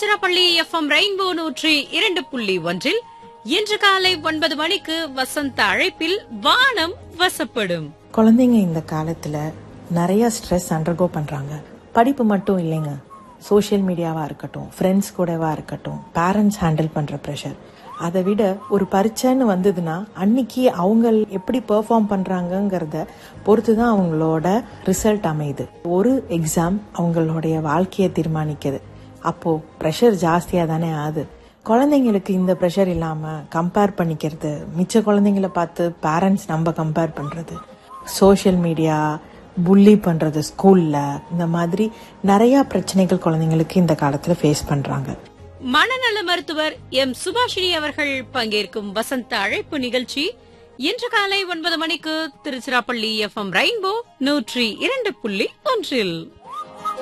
Tiruchirappalli FM rainbow நூற்றி இரண்டு புள்ளி ஒன்றில் இன்று காலை ஒன்பது மணிக்கு வசந்த அழைப்பில் வானம் வசப்படும் குழந்தைங்க இந்த காலத்துல நிறைய ஸ்ட்ரெஸ் அண்டர்கோ பண்றாங்க படிப்பு மட்டும் இல்லைங்க சோஷியல் மீடியாவா இருக்கட்டும் ஃப்ரெண்ட்ஸ் கூடவா இருக்கட்டும் பேரண்ட்ஸ் ஹேண்டில் பண்ற ப்ரெஷர் அதை விட ஒரு பரீட்சைன்னு வந்ததுன்னா அன்னைக்கு அவங்க எப்படி பெர்ஃபார்ம் பண்றாங்கங்கிறத பொறுத்து தான் அவங்களோட ரிசல்ட் அமையுது ஒரு எக்ஸாம் அவங்களுடைய வாழ்க்கையை தீர்மானிக்குது அப்போ ப்ரெஷர் ஜாஸ்தியா தானே ஆகுது குழந்தைங்களுக்கு இந்த ப்ரெஷர் இல்லாம கம்பேர் பண்ணிக்கிறது மிச்ச குழந்தைங்கள பார்த்து பேரண்ட்ஸ் நம்ம கம்பேர் பண்றது சோஷியல் மீடியா புள்ளி பண்றது ஸ்கூல்ல இந்த மாதிரி நிறைய பிரச்சனைகள் குழந்தைங்களுக்கு இந்த காலத்துல ஃபேஸ் பண்றாங்க மனநல மருத்துவர் எம் சுபாஷினி அவர்கள் பங்கேற்கும் வசந்த அழைப்பு நிகழ்ச்சி இன்று காலை ஒன்பது மணிக்கு திருச்சிராப்பள்ளி எஃப்எம் ரெயின்போ நூற்றி இரண்டு புள்ளி ஒன்றில்